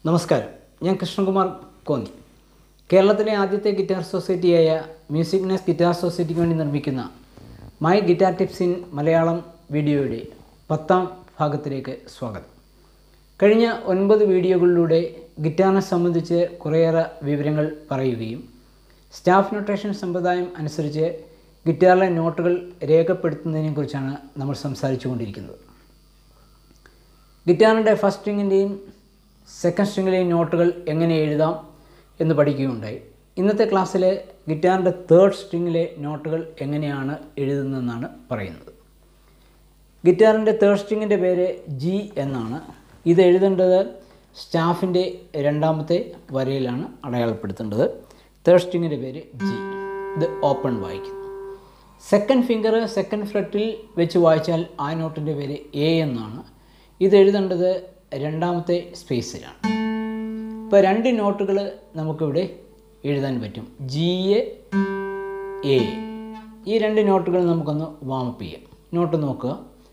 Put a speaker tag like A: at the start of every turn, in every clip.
A: നമസ്കാരം ഞാൻ കൃഷ്ണകുമാർ കോന്നി കേരളത്തിലെ ആദ്യത്തെ ഗിറ്റാർ സൊസൈറ്റിയായ മ്യൂസിക് നെസ് ഗിറ്റാർ സൊസൈറ്റിക്ക് വേണ്ടി നിർമ്മിക്കുന്ന my guitar tips in Malayalam വീഡിയോയുടെ പത്താം ഭാഗത്തിലേക്ക് സ്വാഗതം കഴിഞ്ഞ ഒൻപത് വീഡിയോകളിലൂടെ ഗിറ്റാറിനെ സംബന്ധിച്ച് കുറേയേറെ വിവരങ്ങൾ പറയുകയും സ്റ്റാഫ് നൊട്ടേഷൻ സമ്പ്രദായം അനുസരിച്ച് ഗിറ്റാറിലെ നോട്ടുകൾ രേഖപ്പെടുത്തുന്നതിനെക്കുറിച്ചാണ് നമ്മൾ സംസാരിച്ചു കൊണ്ടിരിക്കുന്നത് ഗിറ്റാറിൻ്റെ ഫസ്റ്റ് സ്ട്രിങ്ങിൻ്റെയും സെക്കൻഡ് സ്ട്രിങ്ങിലെയും നോട്ടുകൾ എങ്ങനെ എഴുതാം എന്ന് പഠിക്കുകയുണ്ടായി ഇന്നത്തെ ക്ലാസ്സിൽ ഗിറ്റാറിൻ്റെ തേർഡ് സ്ട്രിങ്ങിലെ നോട്ടുകൾ എങ്ങനെയാണ് എഴുതുന്നതെന്നാണ് പറയുന്നത് ഗിറ്റാറിൻ്റെ തേർഡ് സ്ട്രിങ്ങിൻ്റെ പേര് ജി എന്നാണ് ഇത് എഴുതേണ്ടത് സ്റ്റാഫിൻ്റെ രണ്ടാമത്തെ വരയിലാണ് അടയാളപ്പെടുത്തേണ്ടത് തേർഡ് സ്ട്രിങ്ങിൻ്റെ പേര് ജി ഇത് ഓപ്പൺ വായിക്കുന്നു സെക്കൻഡ് ഫിംഗർ സെക്കൻഡ് ഫ്രെറ്റിൽ വെച്ച് വായിച്ചാൽ ആ നോട്ടിൻ്റെ പേര് എ എന്നാണ് ഇത് എഴുതേണ്ടത് രണ്ടാമത്തെ സ്പേസിലാണ് ഇപ്പോൾ രണ്ട് നോട്ടുകൾ നമുക്കിവിടെ എഴുതാൻ പറ്റും ജി എ എ ഈ രണ്ട് നോട്ടുകൾ നമുക്കൊന്ന് വാമപ്പ് ചെയ്യാം നോട്ട് നോക്കുക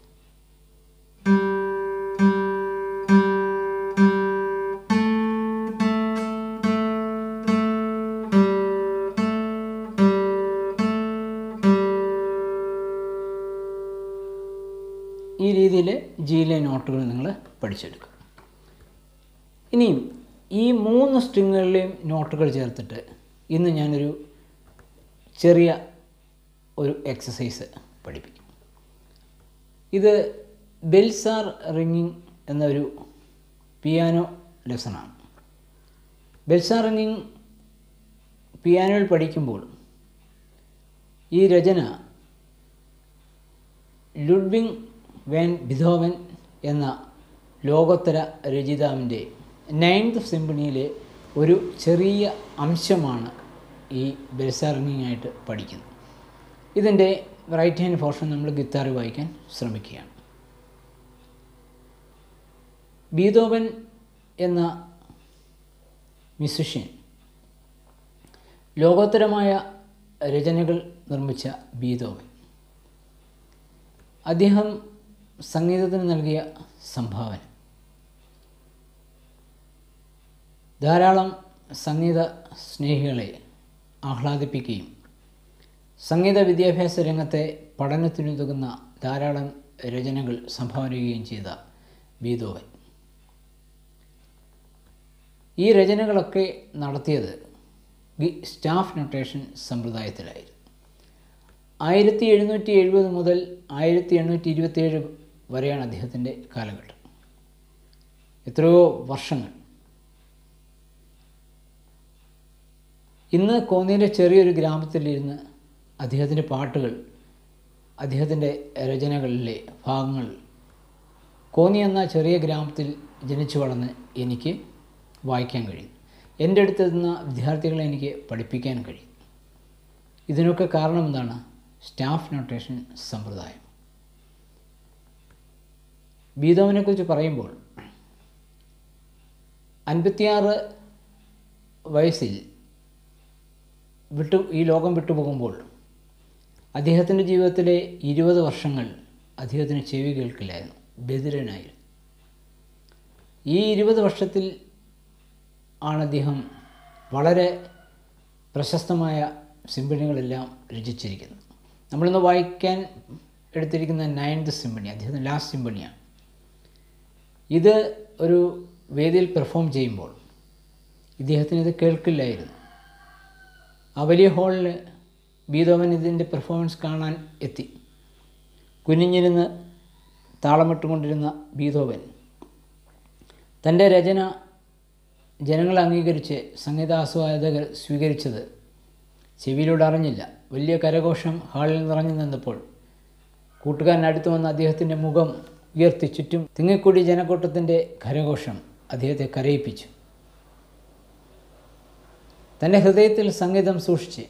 A: ഈ രീതിയിൽ ജിയിലെ നോട്ടുകൾ നിങ്ങൾ പഠിച്ചെടുക്കുക ഇനിയും ഈ മൂന്ന് സ്ട്രിങ്ങുകളിലെയും നോട്ടുകൾ ചേർത്തിട്ട് ഇന്ന് ഞാനൊരു ചെറിയ ഒരു എക്സസൈസ് പഠിപ്പിക്കും ഇത് ബെൽസാർ റിങ്ങിങ് എന്നൊരു പിയാനോ ലെസണാണ് ബെൽസാർ റിങ്ങിങ് പിയാനോയിൽ പഠിക്കുമ്പോൾ ഈ രചന ലുഡ്വിങ് വാൻ ബിധോവൻ എന്ന ലോകോത്തര രചയിതാവിൻ്റെ നയൻത് സിംഫണിയിലെ ഒരു ചെറിയ അംശമാണ് ഈ ബെൽസാറിങ്ങിങ് ആയിട്ട് പഠിക്കുന്നത് ഇതിൻ്റെ റൈറ്റ് ഹാൻഡ് പോർഷൻ നമ്മൾ ഗിത്താർ വായിക്കാൻ ശ്രമിക്കുകയാണ് ബീതോവൻ എന്ന മ്യൂസിഷ്യൻ ലോകോത്തരമായ രചനകൾ നിർമ്മിച്ച ബീതോവൻ അദ്ദേഹം സംഗീതത്തിന് നൽകിയ സംഭാവന ധാരാളം സംഗീത സ്നേഹികളെ ആഹ്ലാദിപ്പിക്കുകയും സംഗീത വിദ്യാഭ്യാസ രംഗത്തെ പഠനത്തിനുതകുന്ന ധാരാളം രചനകൾ സംഭാവന ചെയ്യുകയും ചെയ്ത ബീതോവൻ ഈ രചനകളൊക്കെ നടത്തിയത് ഈ സ്റ്റാഫ് നൊട്ടേഷൻ സമ്പ്രദായത്തിലായിരുന്നു ആയിരത്തി എഴുന്നൂറ്റി എഴുപത് മുതൽ ആയിരത്തി എണ്ണൂറ്റി ഇരുപത്തേഴ് വരെയാണ് അദ്ദേഹത്തിൻ്റെ കാലഘട്ടം എത്രയോ വർഷങ്ങൾ ഇന്ന് കോന്നിയിലെ ചെറിയൊരു ഗ്രാമത്തിലിരുന്ന് അദ്ദേഹത്തിൻ്റെ പാട്ടുകൾ അദ്ദേഹത്തിൻ്റെ രചനകളിലെ ഭാഗങ്ങൾ കോന്നി എന്ന ചെറിയ ഗ്രാമത്തിൽ ജനിച്ചു വളർന്ന് എനിക്ക് വായിക്കാൻ കഴിയും എൻ്റെ അടുത്ത് നിന്ന വിദ്യാർത്ഥികളെ എനിക്ക് പഠിപ്പിക്കാൻ കഴിയും ഇതിനൊക്കെ കാരണം എന്താണ് സ്റ്റാഫ് നൊട്ടേഷൻ സമ്പ്രദായം ബീതോവിനെക്കുറിച്ച് പറയുമ്പോൾ അൻപത്തിയാറ് വയസ്സിൽ വിട്ടു ഈ ലോകം വിട്ടുപോകുമ്പോൾ അദ്ദേഹത്തിൻ്റെ ജീവിതത്തിലെ ഇരുപത് വർഷങ്ങൾ അദ്ദേഹത്തിന് ചെവി കേൾക്കില്ലായിരുന്നു ബദിരനായിരുന്നു ഈ ഇരുപത് വർഷത്തിൽ ആണ് അദ്ദേഹം വളരെ പ്രശസ്തമായ സിംഫണികളെല്ലാം രചിച്ചിരിക്കുന്നത് നമ്മളിന്ന് വായിക്കാൻ എടുത്തിരിക്കുന്ന നയൻത് സിംഫണി അദ്ദേഹത്തിൻ്റെ ലാസ്റ്റ് സിംഫണിയാണ് ഇത് ഒരു വേദിയിൽ പെർഫോം ചെയ്യുമ്പോൾ ഇദ്ദേഹത്തിന് ഇത് കേൾക്കില്ലായിരുന്നു ആ വലിയ ഹാളിൽ ബീതോവൻ ഇതിൻ്റെ പെർഫോമൻസ് കാണാൻ എത്തി കുനിഞ്ഞിരുന്ന് താളമിട്ടുകൊണ്ടിരുന്ന ബീതോവൻ തൻ്റെ രചന ജനങ്ങൾ അംഗീകരിച്ച് സംഗീതാസ്വാദകർ സ്വീകരിച്ചത് ചെവിയിലൂടെ അറിഞ്ഞില്ല വലിയ കരഘോഷം ഹാളിൽ നിറഞ്ഞു നിന്നപ്പോൾ കൂട്ടുകാരൻ അടുത്ത് വന്ന് അദ്ദേഹത്തിൻ്റെ മുഖം ഉയർത്തി ചുറ്റും തിങ്ങിക്കൂടി ജനക്കൂട്ടത്തിൻ്റെ കരഘോഷം അദ്ദേഹത്തെ കരയിപ്പിച്ചു തൻ്റെ ഹൃദയത്തിൽ സംഗീതം സൂക്ഷിച്ച്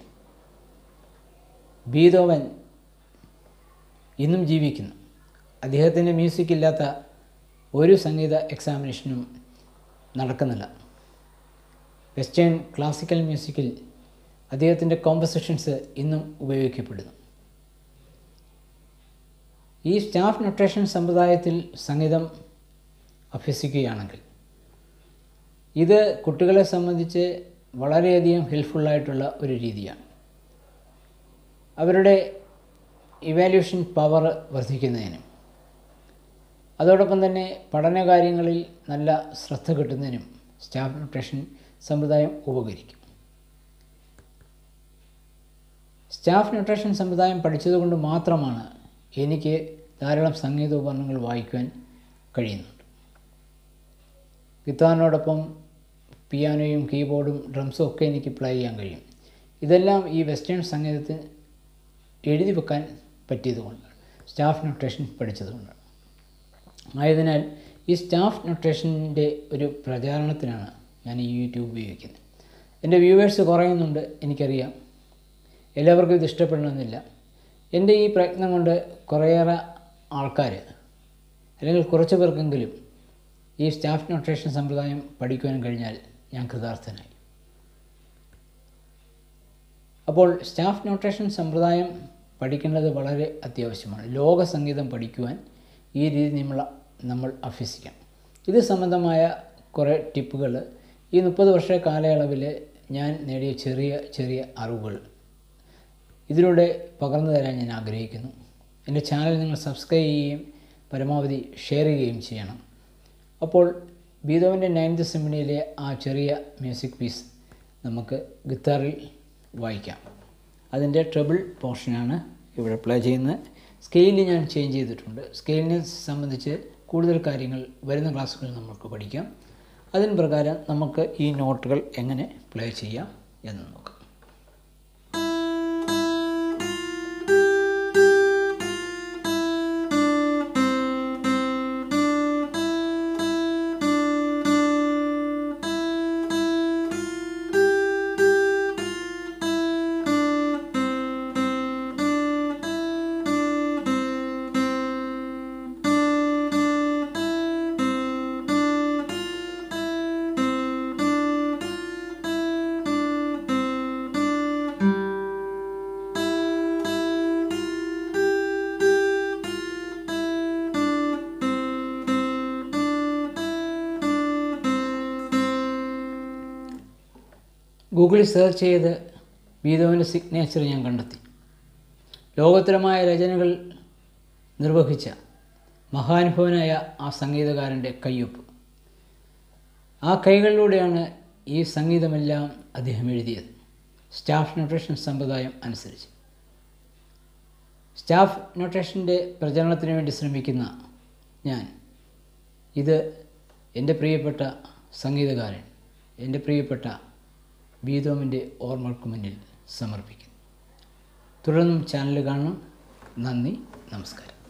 A: ബീതോവൻ ഇന്നും ജീവിക്കുന്നു അദ്ദേഹത്തിൻ്റെ മ്യൂസിക് ഇല്ലാത്ത ഒരു സംഗീത എക്സാമിനേഷനും നടക്കുന്നില്ല വെസ്റ്റേൺ ക്ലാസിക്കൽ മ്യൂസിക്കിൽ അദ്ദേഹത്തിൻ്റെ കോമ്പസിഷൻസ് ഇന്നും ഉപയോഗിക്കപ്പെടുന്നു ഈ സ്റ്റാഫ് നൊട്ടേഷൻ സമ്പ്രദായത്തിൽ സംഗീതം അഭ്യസിക്കുകയാണെങ്കിൽ ഇത് കുട്ടികളെ സംബന്ധിച്ച് വളരെയധികം ഹെൽപ്ഫുള്ളായിട്ടുള്ള ഒരു രീതിയാണ് അവരുടെ ഇവാലുവേഷൻ പവർ വർദ്ധിക്കുന്നതിനും അതോടൊപ്പം തന്നെ പഠനകാര്യങ്ങളിൽ നല്ല ശ്രദ്ധ കിട്ടുന്നതിനും സ്റ്റാഫ് ന്യൂട്രീഷൻ സമ്പ്രദായം ഉപകരിക്കും സ്റ്റാഫ് ന്യൂട്രീഷൻ സമ്പ്രദായം പഠിച്ചതുകൊണ്ട് മാത്രമാണ് എനിക്ക് ധാരാളം സംഗീത ഉപകരണങ്ങൾ വായിക്കുവാൻ കഴിയുന്നുണ്ട് ഗിത്താറിനോടൊപ്പം പിയാനോയും കീബോർഡും ഡ്രംസും ഒക്കെ എനിക്ക് പ്ലേ ചെയ്യാൻ കഴിയും ഇതെല്ലാം ഈ വെസ്റ്റേൺ സംഗീതത്തിന് എഴുതി വെക്കാൻ പറ്റിയതുകൊണ്ട് സ്റ്റാഫ് ന്യൂട്രീഷൻ പഠിച്ചതുകൊണ്ട് ആയതിനാൽ ഈ സ്റ്റാഫ് ന്യൂട്രീഷൻ്റെ ഒരു പ്രചാരണത്തിനാണ് ഞാൻ ഈ യൂട്യൂബ് ഉപയോഗിക്കുന്നത് എൻ്റെ വ്യൂവേഴ്സ് കുറയുന്നുണ്ട് എനിക്കറിയാം എല്ലാവർക്കും ഇത് ഇഷ്ടപ്പെടണമെന്നില്ല എൻ്റെ ഈ പ്രയത്നം കൊണ്ട് കുറേയേറെ ആൾക്കാർ അല്ലെങ്കിൽ കുറച്ച് പേർക്കെങ്കിലും ഈ സ്റ്റാഫ് ന്യൂട്രീഷൻ സമ്പ്രദായം പഠിക്കുവാൻ കഴിഞ്ഞാൽ ഞാൻ കൃതാർത്ഥനായി അപ്പോൾ സ്റ്റാഫ് ന്യൂട്രീഷൻ സമ്പ്രദായം പഠിക്കേണ്ടത് വളരെ അത്യാവശ്യമാണ് ലോക സംഗീതം പഠിക്കുവാൻ ഈ രീതി നമ്മൾ നമ്മൾ അഭ്യസിക്കണം ഇത് സംബന്ധമായ കുറേ ടിപ്പുകൾ ഈ മുപ്പത് വർഷ കാലയളവിൽ ഞാൻ നേടിയ ചെറിയ ചെറിയ അറിവുകൾ ഇതിലൂടെ പകർന്നു തരാൻ ഞാൻ ആഗ്രഹിക്കുന്നു എൻ്റെ ചാനൽ നിങ്ങൾ സബ്സ്ക്രൈബ് ചെയ്യുകയും പരമാവധി ഷെയർ ചെയ്യുകയും ചെയ്യണം അപ്പോൾ ബീതോവിൻ്റെ നയൻത് സിംഫണിയിലെ ആ ചെറിയ മ്യൂസിക് പീസ് നമുക്ക് ഗിത്താറിൽ വായിക്കാം അതിൻ്റെ ട്രബിൾ പോർഷനാണ് ഇവിടെ പ്ലേ ചെയ്യുന്നത് സ്കെയില് ഞാൻ ചേഞ്ച് ചെയ്തിട്ടുണ്ട് സ്കെയിലിനെ സംബന്ധിച്ച് കൂടുതൽ കാര്യങ്ങൾ വരുന്ന ക്ലാസ്സുകളിൽ നമുക്ക് പഠിക്കാം അതിന് പ്രകാരം നമുക്ക് ഈ നോട്ടുകൾ എങ്ങനെ പ്ലേ ചെയ്യാം എന്ന് നോക്കാം ഗൂഗിളിൽ സെർച്ച് ചെയ്ത് ബീതോവിൻ്റെ സിഗ്നേച്ചർ ഞാൻ കണ്ടെത്തി ലോകോത്തരമായ രചനകൾ നിർവഹിച്ച മഹാനുഭവനായ ആ സംഗീതകാരൻ്റെ കയ്യൊപ്പ് ആ കൈകളിലൂടെയാണ് ഈ സംഗീതമെല്ലാം അദ്ദേഹം എഴുതിയത് സ്റ്റാഫ് ന്യൂട്രീഷൻ സമ്പ്രദായം അനുസരിച്ച് സ്റ്റാഫ് ന്യൂട്രീഷൻ്റെ പ്രചരണത്തിന് വേണ്ടി ശ്രമിക്കുന്ന ഞാൻ ഇത് എൻ്റെ പ്രിയപ്പെട്ട സംഗീതകാരൻ എൻ്റെ പ്രിയപ്പെട്ട ബീതോമിൻ്റെ ഓർമ്മകൾക്ക് മുന്നിൽ സമർപ്പിക്കുന്നു തുടർന്നും ചാനൽ കാണണം നന്ദി നമസ്കാരം